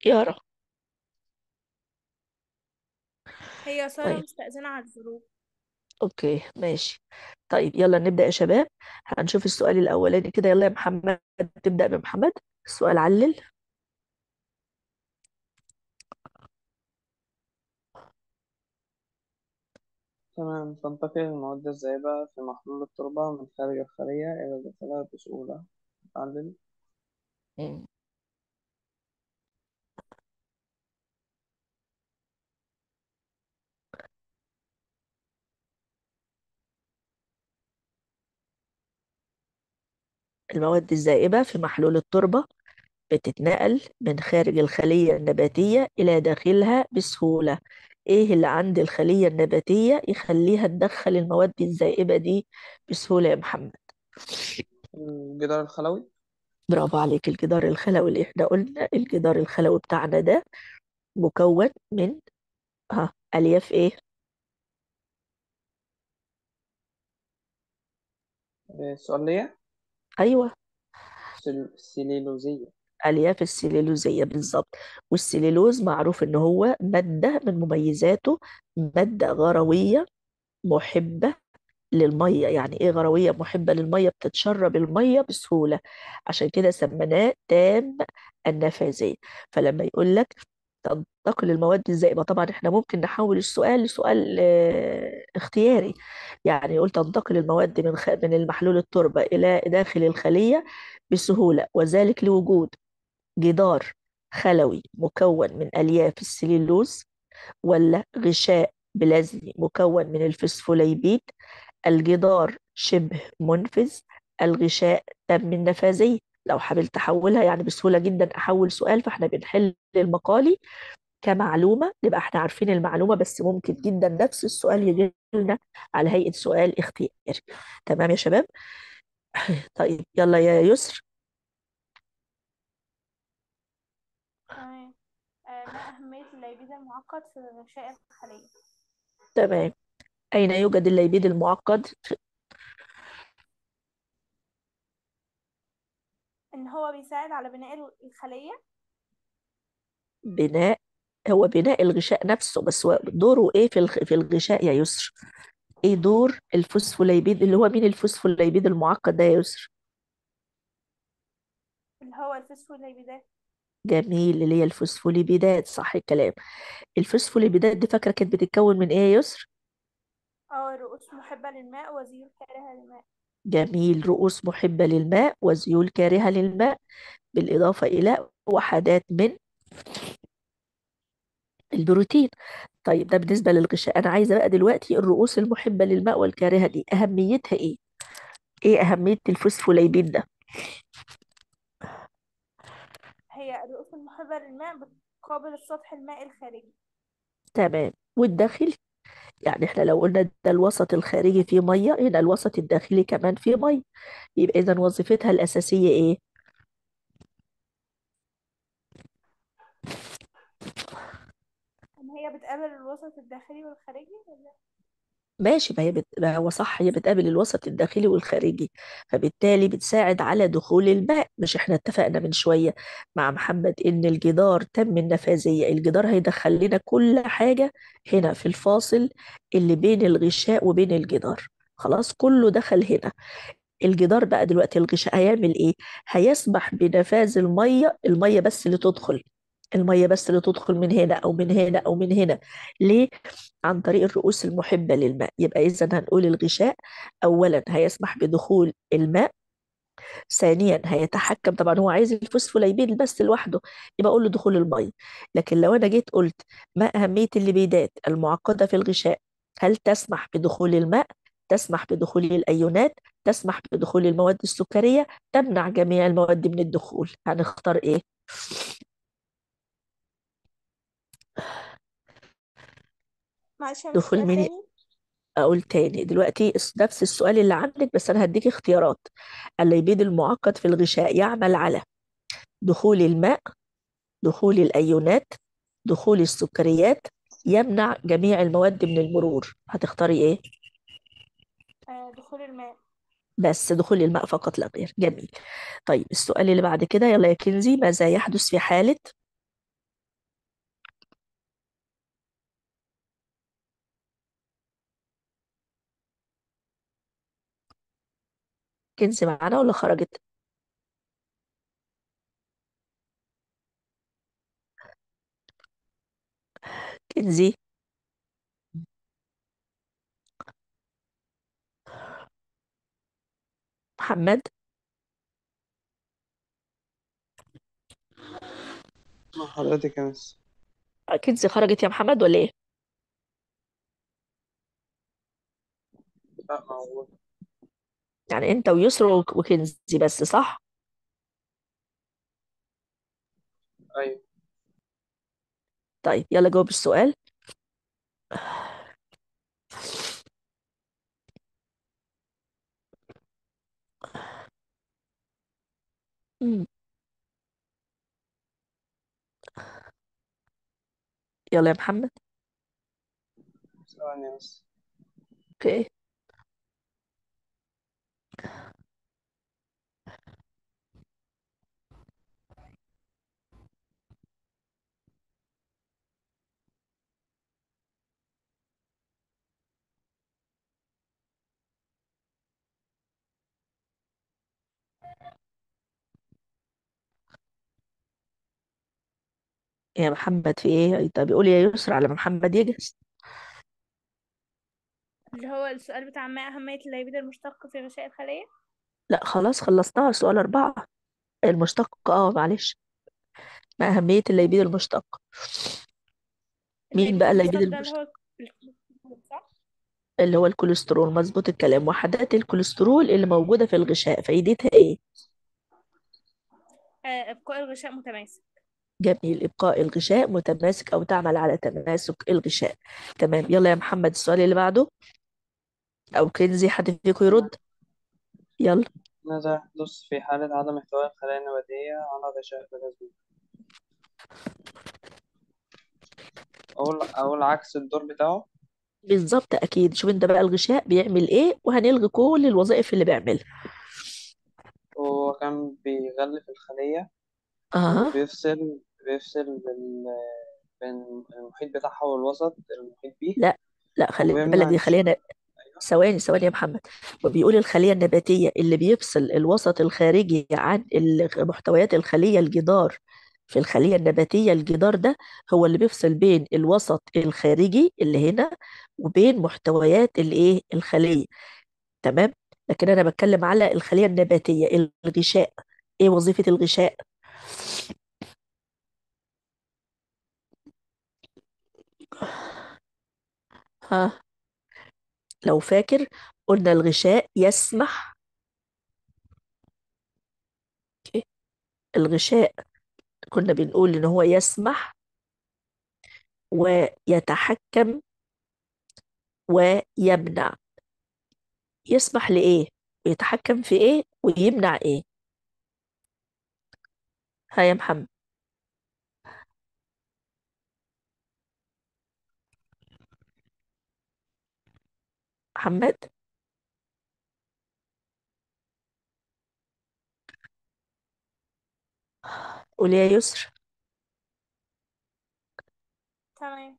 يارا هي سارة طيب مستأذنة على الظروف اوكي ماشي طيب يلا نبدأ يا شباب هنشوف السؤال الأولاني كده يلا يا محمد تبدأ بمحمد السؤال علل تمام تنتقل المواد الذائبة في محلول التربة من خارج الخلية إلى داخلها بسهولة علل مم. المواد الذائبة في محلول التربة بتتنقل من خارج الخلية النباتية إلى داخلها بسهولة إيه اللي عند الخلية النباتية يخليها تدخل المواد الذائبة دي بسهولة يا محمد الجدار الخلوي برافو عليك الجدار الخلوي اللي احنا قلنا الجدار الخلوي بتاعنا ده مكون من ها ألياف إيه آه، السؤال ليا أيوه سل- سليلوزية الألياف السليلوزية بالظبط والسليلوز معروف إن هو مادة من مميزاته مادة غروية محبة للمية يعني إيه غروية محبة للمية بتتشرب المية بسهولة عشان كده سميناه تام النفاذية فلما يقول لك تنتقل المواد الزائبة طبعا احنا ممكن نحول السؤال لسؤال آه، اختياري يعني يقول تنتقل المواد من خ... من المحلول التربة إلى داخل الخلية بسهولة وذلك لوجود جدار خلوي مكون من ألياف السليلوز ولا غشاء بلازمي مكون من الفسفوليبيد الجدار شبه منفذ الغشاء تم النفاذية لو حاولت أحولها يعني بسهولة جدا أحول سؤال فإحنا بنحل المقالي كمعلومة نبقى إحنا عارفين المعلومة بس ممكن جدا نفس السؤال يجي لنا على هيئة سؤال اختياري تمام يا شباب طيب يلا يا يسر تمام آه ما أهمية الليبيد المعقد في غشاء الخلية تمام أين يوجد الليبيد المعقد إن هو بيساعد على بناء ال- الخلية بناء هو بناء الغشاء نفسه بس هو دوره ايه في الغ- في الغشاء يا يسر ايه دور الفوسفوليبيد اللي هو مين الفوسفوليبيد المعقد ده يا يسر اللي هو الفسفوليبيدات جميل اللي هي الفوسفوليبيدات صح الكلام الفوسفوليبيدات دي فاكره كانت بتتكون من ايه يا يسر أو رؤوس محبة للماء وزيول كارهة للماء جميل رؤوس محبه للماء وذيول كارهه للماء بالاضافه الى وحدات من البروتين طيب ده بالنسبه للغشاء انا عايزه بقى دلوقتي الرؤوس المحبه للماء والكارهه دي اهميتها ايه ايه اهميه الفوسفوليبيد ده هي الرؤوس المحبة للماء بتقابل السطح المائي الخارجي تمام والداخلي يعني احنا لو قلنا ده الوسط الخارجي فيه ميه هنا الوسط الداخلي كمان فيه ميه يبقى اذا وظيفتها الاساسيه ايه إن هي بتقابل الوسط الداخلي والخارجي ولا ماشي ما هي بت... ما هو صح هي بتقابل الوسط الداخلي والخارجي فبالتالي بتساعد على دخول الماء مش احنا اتفقنا من شويه مع محمد ان الجدار تم النفاذيه الجدار هيدخل لنا كل حاجه هنا في الفاصل اللي بين الغشاء وبين الجدار خلاص كله دخل هنا الجدار بقى دلوقتي الغشاء هيعمل ايه هيسمح بنفاذ الميه الميه بس اللي تدخل الميه بس اللي تدخل من هنا او من هنا او من هنا ليه عن طريق الرؤوس المحبه للماء يبقى اذا هنقول الغشاء اولا هيسمح بدخول الماء ثانيا هيتحكم طبعا هو عايز الفوسفوليبيد بس لوحده يبقى اقول له دخول الميه لكن لو انا جيت قلت ما اهميه الليبيدات المعقده في الغشاء هل تسمح بدخول الماء تسمح بدخول الايونات تسمح بدخول المواد السكريه تمنع جميع المواد من الدخول هنختار ايه معلش من دخول السؤال مين تاني اقول تاني دلوقتي اس- نفس السؤال اللي عندك بس انا هديك اختيارات الليبيد المعقد في الغشاء يعمل على دخول الماء دخول الايونات دخول السكريات يمنع جميع المواد من المرور هتختاري ايه آه دخول الماء بس دخول الماء فقط لا غير جميل طيب السؤال اللي بعد كده يلا يا كنزي ماذا يحدث في حالة كنزي معانا ولا خرجت كنزي محمد مع حضرتك يا مس كنزي خرجت يا محمد ولا ايه لا موجود يعني انت ويسرا وك- وكنزي بس صح أيوة طيب يلا جاوب السؤال مم. يلا يا محمد ثواني بس اوكي يا محمد في ايه طب يقول يا يسرا على ما محمد يجهز اللي هو السؤال بتاع ما أهمية الليبيد المشتق في غشاء الخلية لا خلاص خلصناها سؤال أربعة المشتق اه معلش ما أهمية الليبيد المشتق مين الليبيد بقى الليبيد المشتق ده اللي المشتق هو الكوليسترول، صح؟ اللي هو الكوليسترول مظبوط الكلام وحدات الكوليسترول اللي موجودة في الغشاء فايدتها ايه آه، إبقاء الغشاء متماسك جميل إبقاء الغشاء متماسك أو تعمل على تماسك الغشاء تمام يلا يا محمد السؤال اللي بعده أو كنزي حد فيكم يرد يلا ماذا يحدث في حالة عدم احتواء الخلايا النباتية على غشاء البلازما أقول أقول عكس الدور بتاعه بالظبط أكيد شوف أنت بقى الغشاء بيعمل إيه وهنلغي كل الوظائف اللي بيعملها هو كان بيغلف الخلية أه وبيفصل بيفصل بين بين المحيط بتاعها والوسط المحيط بيه لا لا خلي بالك وبيمنع دي خلينا أيوة ثواني ثواني يا محمد وبيقول الخلية النباتية اللي بيفصل الوسط الخارجي عن ال- محتويات الخلية الجدار في الخلية النباتية الجدار ده هو اللي بيفصل بين الوسط الخارجي اللي هنا وبين محتويات الايه الخلية تمام لكن انا بتكلم على الخلية النباتية الغشاء ايه وظيفة الغشاء ها لو فاكر قلنا الغشاء يسمح الغشاء كنا بنقول ان هو يسمح ويتحكم ويمنع يسمح لإيه ويتحكم في إيه ويمنع إيه ها يا محمد محمد قولي يا يسر تمام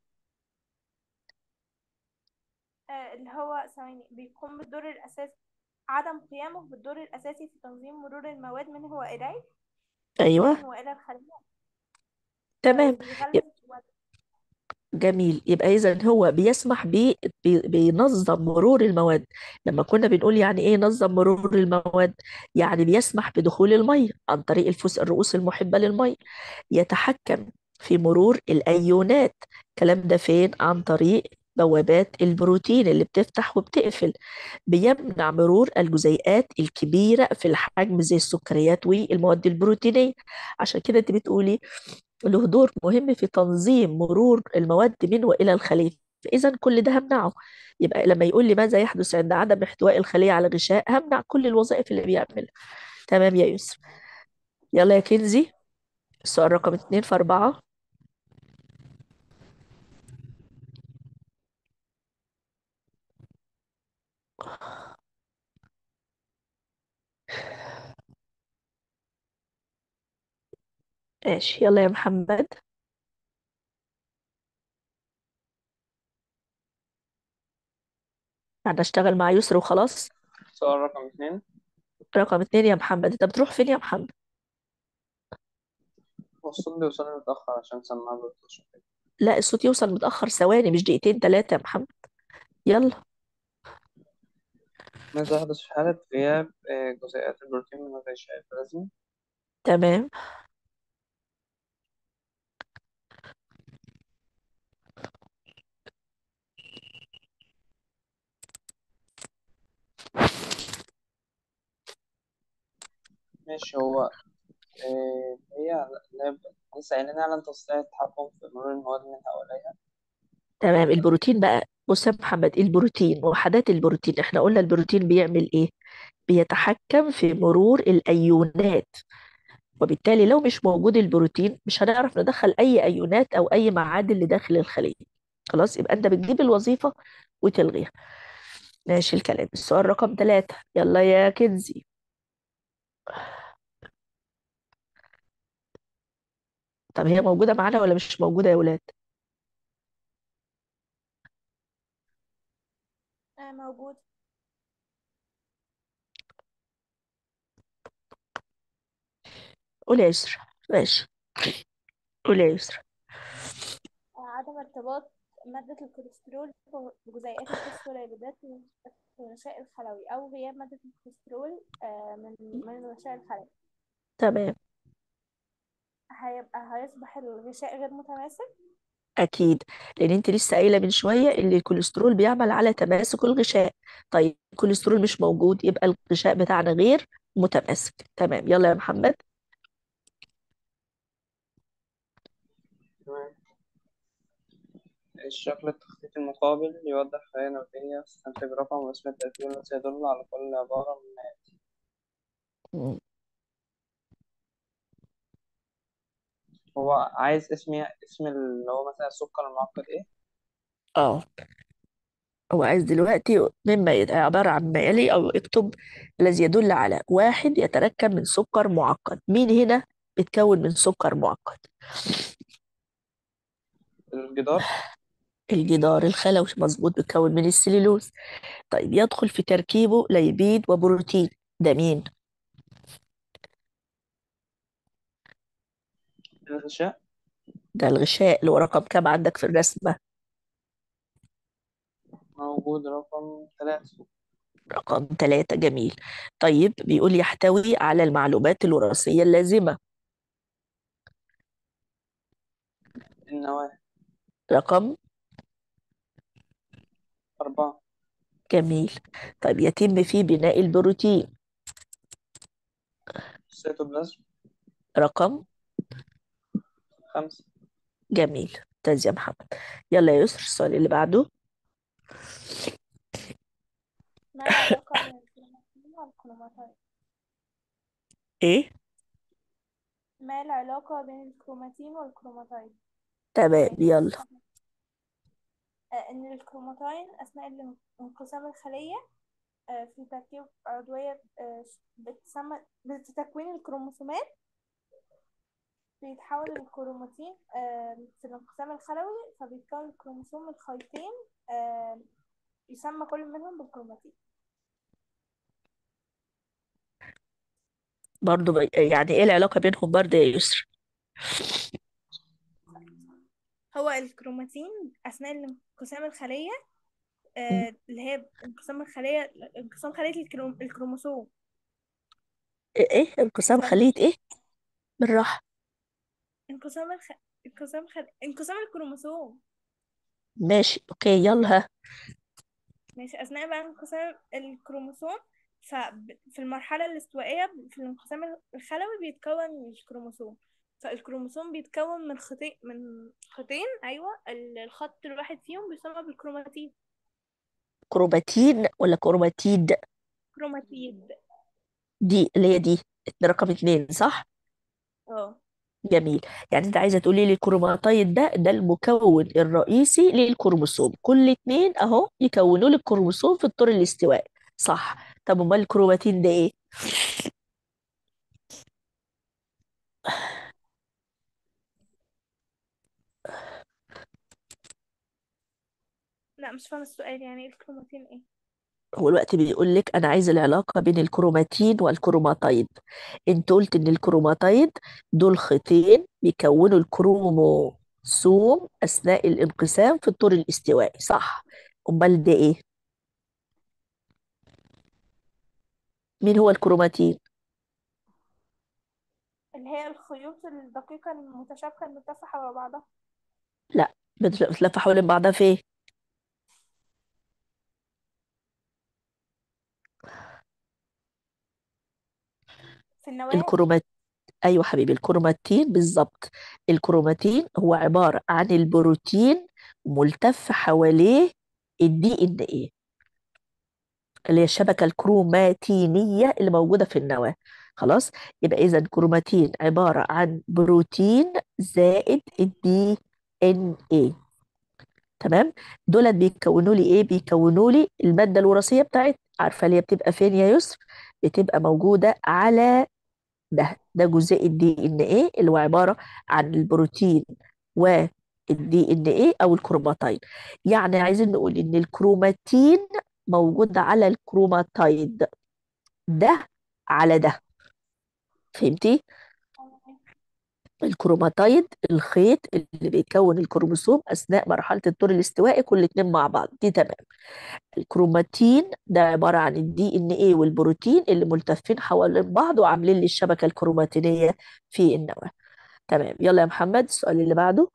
آه، اللي هو ثواني بيقوم بالدور الأساسي عدم قيامه بالدور الأساسي في تنظيم مرور المواد منه وإليه أيوه منه وإلى الخلية تمام وبيغلف يب- جميل يبقى إذا هو بيسمح ب بي- بينظم مرور المواد لما كنا بنقول يعني إيه نظم مرور المواد يعني بيسمح بدخول المية عن طريق الفوس الرؤوس المحبة للمية يتحكم في مرور الأيونات الكلام ده فين عن طريق بوابات البروتين اللي بتفتح وبتقفل بيمنع مرور الجزيئات الكبيرة في الحجم زي السكريات والمواد البروتينية عشان كده انت بتقولي له دور مهم في تنظيم مرور المواد من وإلى الخلية إذا كل ده همنعه يبقى لما يقول لي ماذا يحدث عند عدم احتواء الخلية على الغشاء همنع كل الوظائف اللي بيعملها تمام يا يسر يلا يا كنزي السؤال رقم اتنين في أربعة ماشي يلا يا محمد أنا أشتغل مع يسر وخلاص سؤال رقم اتنين رقم اتنين يا محمد انت بتروح فين يا محمد هو الصوت بيوصلني متأخر عشان سماعة بلوتوث وكده. لا الصوت يوصل متأخر ثواني مش دقيقتين تلاتة يا محمد يلا ماذا يحدث في حالة غياب آه، جزيئات البروتين من الغشاء البلازمي؟ تمام ماشي هو آه، هي لعب لسه قايلين على أن تستطيع التحكم في مرور المواد منها وإليها تمام البروتين بقى بص يا محمد البروتين وحدات البروتين احنا قلنا البروتين بيعمل ايه بيتحكم في مرور الأيونات وبالتالي لو مش موجود البروتين مش هنعرف ندخل أي أيونات أو أي معادن لداخل الخلية خلاص يبقى أنت بتجيب الوظيفة وتلغيها ماشي الكلام السؤال رقم ثلاثة يلا يا كنزي طب هي موجودة معانا ولا مش موجودة يا ولاد آه موجود قول يا يسرا ماشي قول يا يسرا آه عدم ارتباط مادة الكوليسترول بجزيئات الفوسفوليبيدات من الغشاء الخلوي أو غياب مادة الكوليسترول آه من من الغشاء الخلوي تمام هيبقى هيصبح الغشاء غير متماسك أكيد لأن أنت لسه قايلة من شوية إن الكوليسترول بيعمل على تماسك الغشاء طيب الكوليسترول مش موجود يبقى الغشاء بتاعنا غير متماسك تمام يلا يا محمد تمام الشكل التخطيطي المقابل يوضح خلايا نووية تستنتج رقم واسم الترتيب الذي يدل على كل عبارة من مم. هو عايز اسم اسم اللي هو مثلا السكر المعقد ايه؟ اه هو عايز دلوقتي مما يت- عبارة عن ما يلي أو اكتب الذي يدل على واحد يتركب من سكر معقد مين هنا بيتكون من سكر معقد الجدار الجدار الخلوي مظبوط بيتكون من السليلوز طيب يدخل في تركيبه ليبيد وبروتين ده مين الغشاء ده الغشاء اللي هو رقم كام عندك في الرسمة موجود رقم ثلاثة رقم ثلاثة جميل طيب بيقول يحتوي على المعلومات الوراثية اللازمة النواة رقم أربعة جميل طيب يتم فيه بناء البروتين السيتوبلازم رقم خمسة جميل ممتاز يا محمد يلا يا يسر السؤال اللي بعده ما العلاقة بين الكروماتين والكروماتين ايه ما العلاقة بين الكروماتين والكروماتين تمام يعني يلا آه، إن الكروماتين أثناء الان- انقسام الخلية آه، في تركيب عضوية آه، بتسمى بتكوين الكروموسومات بيتحول الكروماتين آه، في الانقسام الخلوي فبيتكون الكروموسوم من خيطين آه، يسمى كل منهم بالكروماتين برضو ب- يعني ايه العلاقة بينهم برضو يا يسر هو الكروماتين أثناء انقسام الخلية مم. آه، اللي هي انقسام الخلية انقسام خلية الكروم... الكروموسوم ايه إيه؟ انقسام خلية ايه بالراحة انقسام الخ... انقسام خل... انقسام الكروموسوم ماشي اوكي يلا ها ماشي أثناء بقى انقسام الكروموسوم ففي المرحلة الاستوائية في الانقسام الخلوي بيتكون الكروموسوم فالكروموسوم بيتكون من خطين من خطين أيوة ال- الخط الواحد فيهم بيسمى بالكروماتيد كروماتين ولا كروماتيد كروماتيد دي اللي هي دي رقم اتنين صح اه جميل يعني انت عايزه تقولي لي الكروماتيد ده ده المكون الرئيسي للكروموسوم كل اتنين اهو يكونوا لي الكروموسوم في الطور الاستوائي صح طب امال الكروماتين ده ايه لا مش فاهمة السؤال يعني ايه الكروماتين ايه هو الوقت بيقول لك انا عايز العلاقه بين الكروماتين والكروماتيد انت قلت ان الكروماتيد دول خيطين بيكونوا الكروموسوم اثناء الانقسام في الطور الاستوائي صح امال ده ايه مين هو الكروماتين اللي هي الخيوط الدقيقة المتشابكة المتفقة على بعضها لا بتلف حوالين بعضها فين في النواة الكرومات ايوه حبيبي الكروماتين بالظبط الكروماتين هو عباره عن البروتين ملتف حواليه الدي ان ايه اللي هي الشبكه الكروماتينيه اللي موجوده في النواه خلاص يبقى اذا كروماتين عباره عن بروتين زائد الدي ان ايه تمام دولت بيكونوا لي ايه بيكونوا لي الماده الوراثيه بتاعت عارفه اللي هي بتبقى فين يا يسر بتبقى موجوده على ده ده جزيء الدي ان ايه اللي هو عباره عن البروتين والدي ان ايه او الكروماتين يعني عايزين نقول ان الكروماتين موجود على الكروماتيد ده على ده فهمتي الكروماتيد الخيط اللي بيكون الكروموسوم اثناء مرحله الطور الاستوائي كل اتنين مع بعض دي تمام الكروماتين ده عباره عن الدي ان ايه والبروتين اللي ملتفين حوالين بعض وعاملين لي الشبكه الكروماتينيه في النواه تمام يلا يا محمد السؤال اللي بعده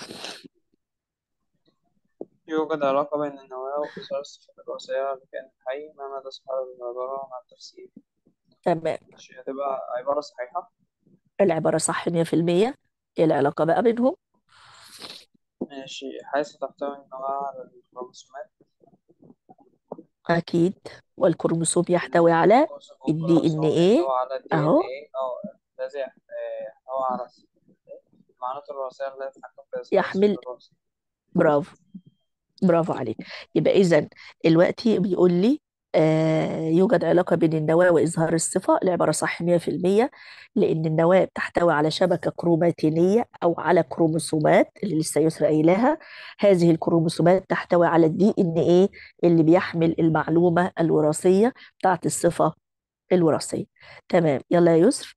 يوجد علاقة بين النواة وإظهار الصفات الوراثية لكائن حي ما مدى صحة العبارة مع التفسير تمام مش هتبقى عبارة صحيحة العباره صح 100% ايه العلاقه بقى بينهم ماشي حيث تحتوي النواة على الكروموسومات اكيد والكروموسوم يحتوي على الدي ان الكروموسوم ايه يحتوي على الدي إن اهو إيه أو الذي يحتوي على المعلومات الوراثية التي تتحكم في إظهار يحمل الصفات الوراثية برافو برافو عليك يبقى اذا الوقت بيقول لي آه يوجد علاقة بين النواة وإظهار الصفة العبارة صح 100% لأن النواة بتحتوي على شبكة كروماتينية أو على كروموسومات اللي لسه يسرى قايلاها هذه الكروموسومات تحتوي على الدي إن إيه اللي بيحمل المعلومة الوراثية بتاعت الصفة الوراثية تمام يلا يا يسر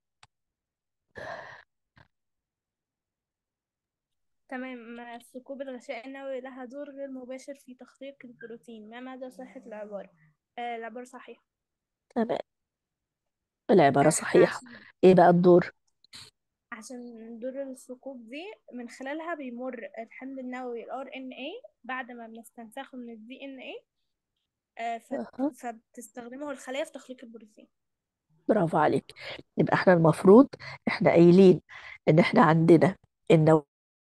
تمام ثقوب الغشاء النووي لها دور غير مباشر في تخليق البروتين ما مدى صحة العبارة آه العبارة صحيحة تمام العبارة آه صحيحة عشان إيه بقى الدور عشان دور الثقوب دي من خلالها بيمر الحمض النووي ال RNA بعد ما بنستنسخه من ال DNA آه فت- أها. فبتستخدمه الخلايا في تخليق البروتين برافو عليك يبقى احنا المفروض احنا قايلين ان احنا عندنا النواة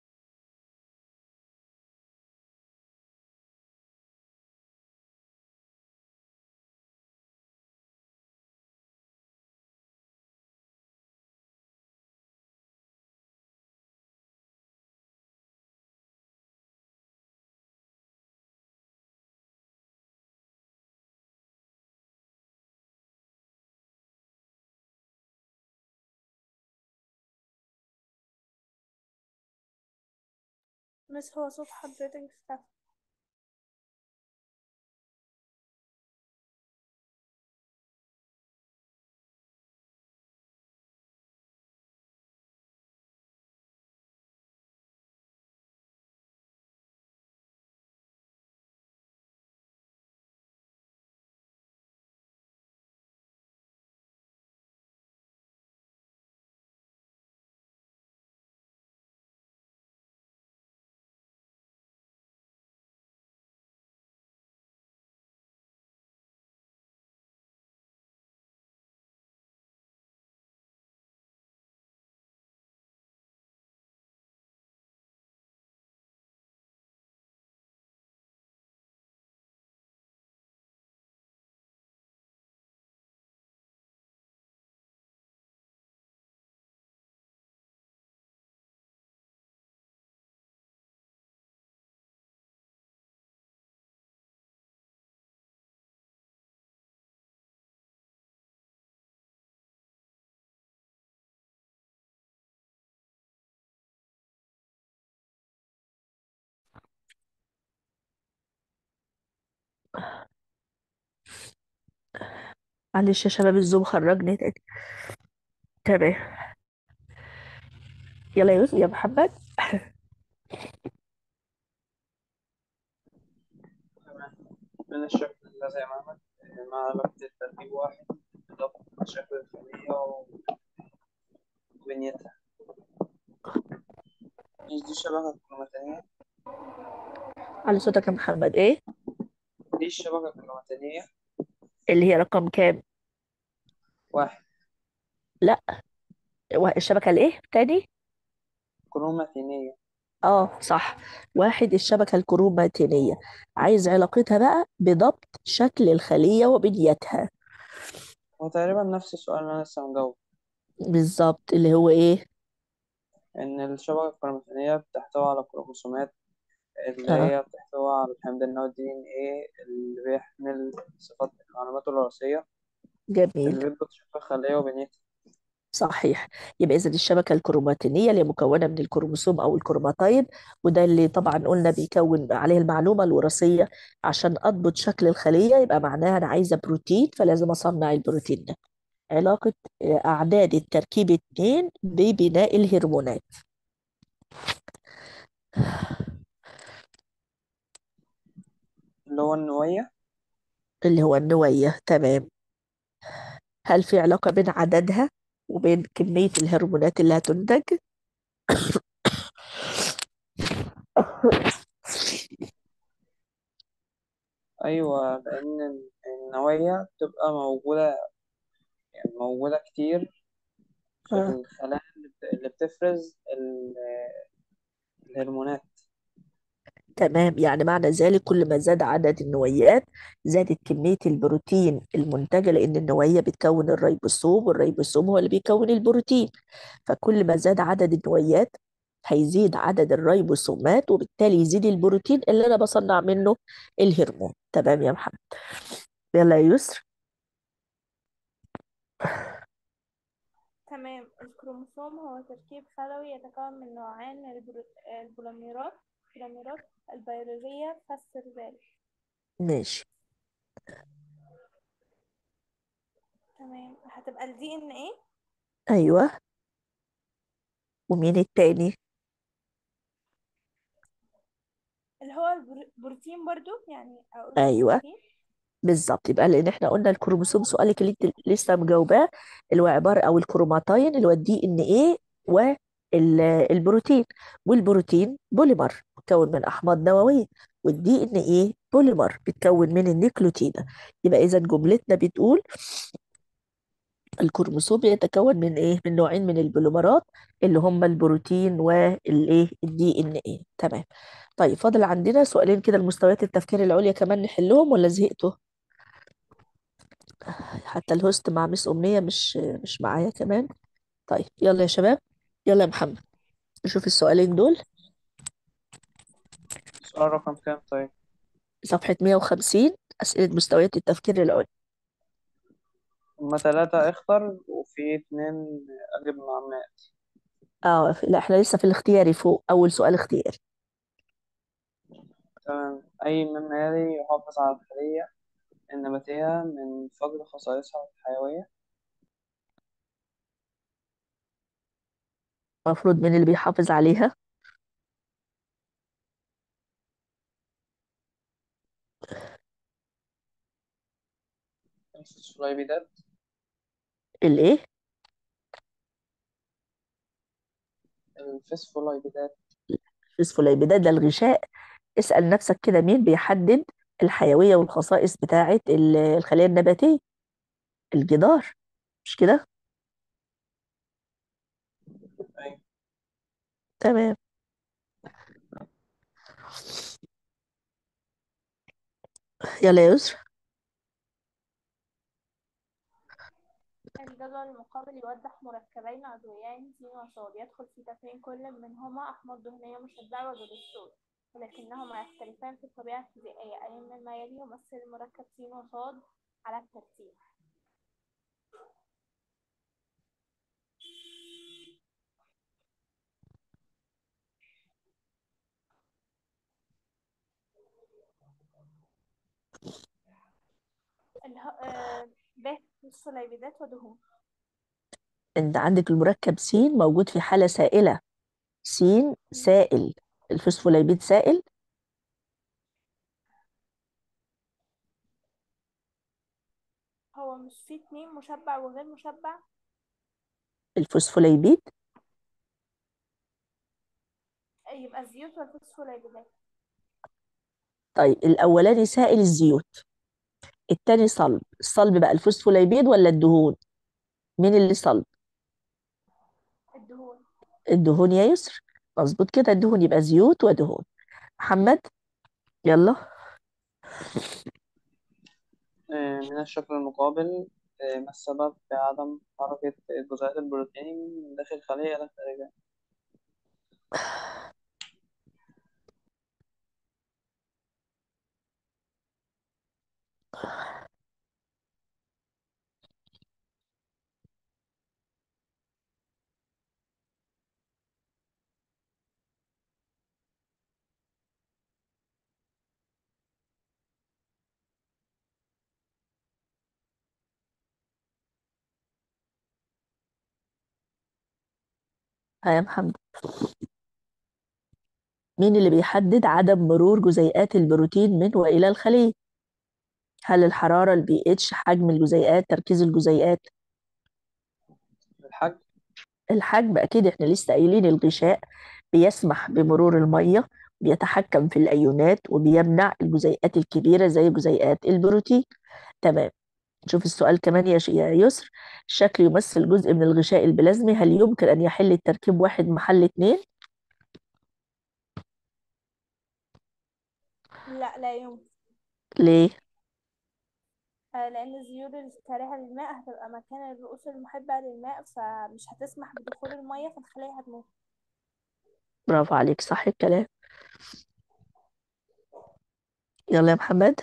بس هو صوت حضرتك اختفى معلش يا شباب الزوم خرجني تاني تمام يلا يا يوسف يا محمد تمام من الشكل الذي أمامك مع لفظ الترتيب واحد ضبط شكل الخلية وبنيتها مش دي الشبكة الكروماتينية على صوتك يا محمد ايه دي الشبكة الكروماتينية اللي هي رقم كام واحد لا و- الشبكة الايه تاني كروماتينية اه صح واحد الشبكة الكروماتينية عايز علاقتها بقى بضبط شكل الخلية وبنيتها هو تقريبا نفس السؤال اللي أنا لسه مجاوب بالظبط اللي هو ايه إن الشبكة الكروماتينية بتحتوي على كروموسومات اللي اه هي بتحتوي على الحمض النووي الدي إن إيه اللي بيحمل صفات المعلومات الوراثية جميل اللي بيربط شكل الخلية وبنيتها صحيح يبقى إذا الشبكة الكروماتينية اللي هي مكونة من الكروموسوم أو الكروماتيد وده اللي طبعا قلنا بيكون عليه المعلومة الوراثية عشان أضبط شكل الخلية يبقى معناها أنا عايزة بروتين فلازم أصنع البروتين ده علاقة آه، أعداد التركيب اتنين ببناء الهرمونات اللي هو النوية اللي هو النوية تمام هل في علاقة بين عددها وبين كمية الهرمونات اللي هتنتج؟ أيوة لأن النوية بتبقى موجودة يعني موجودة كتير في آه. الخلايا اللي بت- اللي بتفرز ال- الهرمونات تمام يعني معنى ذلك كل ما زاد عدد النويات زادت كمية البروتين المنتجة لأن النوية بتكون الريبوسوم والريبوسوم هو اللي بيكون البروتين فكل ما زاد عدد النويات هيزيد عدد الريبوسومات وبالتالي يزيد البروتين اللي أنا بصنع منه الهرمون تمام يا محمد يلا يا يسر تمام الكروموسوم هو تركيب خلوي يتكون من نوعين من البرو- البوليميرات البوليميرات البيولوجية فسر ذلك ماشي تمام هتبقى ال DNA أيوه ومين التاني اللي هو البر- البروتين برضو يعني أقول أيوه البروتين بالظبط يبقى لان احنا قلنا الكروموسوم سؤالك اللي انت لسه مجاوباه اللي هو عباره او الكروماتين اللي هو الدي ان ايه والبروتين والبروتين بوليمر مكون من احماض نوويه والدي ان ايه بوليمر بيتكون من النيوكليوتيد يبقى اذا جملتنا بتقول الكروموسوم يتكون من ايه من نوعين من البوليمرات اللي هم البروتين والايه الدي ان ايه تمام طيب فاضل عندنا سؤالين كده المستويات التفكير العليا كمان نحلهم ولا زهقتوا حتى الهوست مع مس أمنية مش مش معايا كمان طيب يلا يا شباب يلا يا محمد نشوف السؤالين دول سؤال رقم كام طيب صفحة 150 أسئلة مستويات التفكير العليا هما تلاتة اختر وفي اتنين أجب مع مات اه لا احنا لسه في الاختياري فوق أول سؤال اختياري تمام أي مما يلي يحافظ على الخلية النباتية من فقد خصائصها الحيوية المفروض مين اللي بيحافظ عليها الفوسفولايبيدات الايه الفسفولايبيدات الفوسفوليبيدات ده الغشاء اسأل نفسك كده مين بيحدد الحيوية والخصائص بتاعة ال- الخلايا النباتية الجدار مش كده أيوة تمام يلا يا يسرا الجدول المقابل يوضح مركبين عضويين سين وصاد يدخل في تكوين كل منهما أحماض دهنية مشبعة وجلوستول ولكنهما يختلفان في الطبيعة الفيزيائية أي مما يلي يمثل المركب سين وصاد على الترتيب اله... آه... ب فوسفوليبيدات ودهون انت عندك المركب س موجود في حالة سائلة س سائل الفوسفوليبيد سائل هو مش فيه اتنين مشبع وغير مشبع الفوسفوليبيد يبقى الزيوت والفوسفوليبيدات طيب الأولاني سائل الزيوت التاني صلب الصلب بقى الفوسفوليبيد ولا الدهون مين اللي صلب الدهون الدهون يا يسر مظبوط كده الدهون يبقى زيوت ودهون محمد يلا آه، من الشكل المقابل آه، ما السبب في عدم حركة جزيئات البروتين من داخل الخلية إلى خارجها؟ ها يا محمد مين اللي بيحدد عدم مرور جزيئات البروتين من وإلى الخلية هل الحرارة البي اتش حجم الجزيئات تركيز الجزيئات الحجم الحجم أكيد إحنا لسه قايلين الغشاء بيسمح بمرور المية بيتحكم في الأيونات وبيمنع الجزيئات الكبيرة زي جزيئات البروتين تمام نشوف السؤال كمان يا ش- يا يسر الشكل يمثل جزء من الغشاء البلازمي هل يمكن أن يحل التركيب واحد محل اتنين؟ لا لا يمكن ليه؟ آه، لأن الزيوت الكارهة للماء هتبقى مكان الرؤوس المحبة للماء فمش هتسمح بدخول المية فالخلية هتموت برافو عليك صح الكلام يلا يا محمد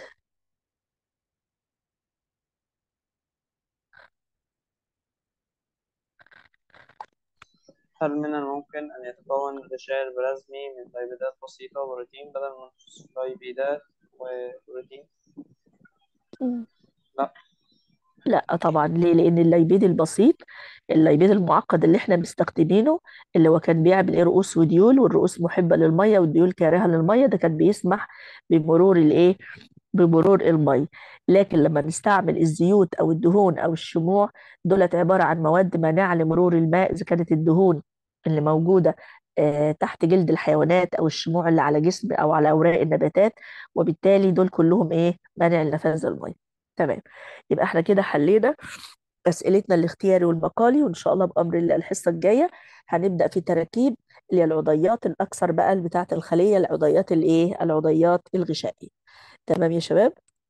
هل من الممكن أن يتكون الغشاء البلازمي من ليبيدات بسيطة وبروتين بدل من فوسفوليبيدات وبروتين؟ مم. لا لا طبعا ليه لان الليبيد البسيط الليبيد المعقد اللي احنا مستخدمينه اللي هو كان بيعمل ايه رؤوس وديول والرؤوس محبه للميه والديول كارهه للميه ده كان بيسمح بمرور الايه بمرور الميه لكن لما نستعمل الزيوت او الدهون او الشموع دولت عباره عن مواد مانعه لمرور الماء اذا كانت الدهون اللي موجوده آه، تحت جلد الحيوانات او الشموع اللي على جسم او على اوراق النباتات وبالتالي دول كلهم ايه مانع لنفاذ الميه تمام يبقى احنا كده حلينا اسئلتنا الاختياري والمقالي وان شاء الله بامر الله الحصه الجايه هنبدا في تراكيب اللي هي العضيات الاكثر بقى بتاعه الخليه العضيات الايه العضيات الغشائيه تمام يا شباب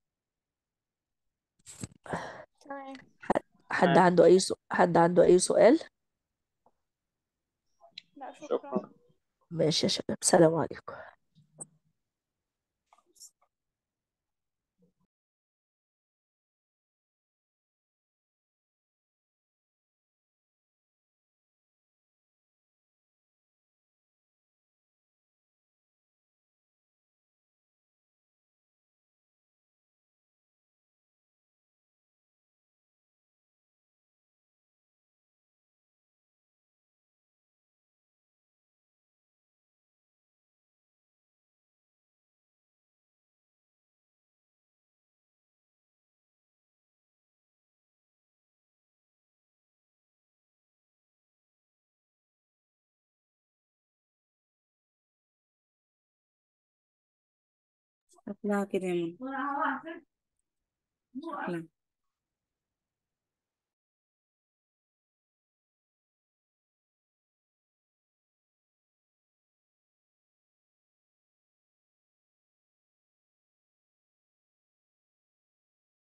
تمام حد تمام عنده اي سؤال حد عنده اي سؤال لا شكرا شكرا ماشي يا شباب سلام عليكم شكلها كده يا منى شكلها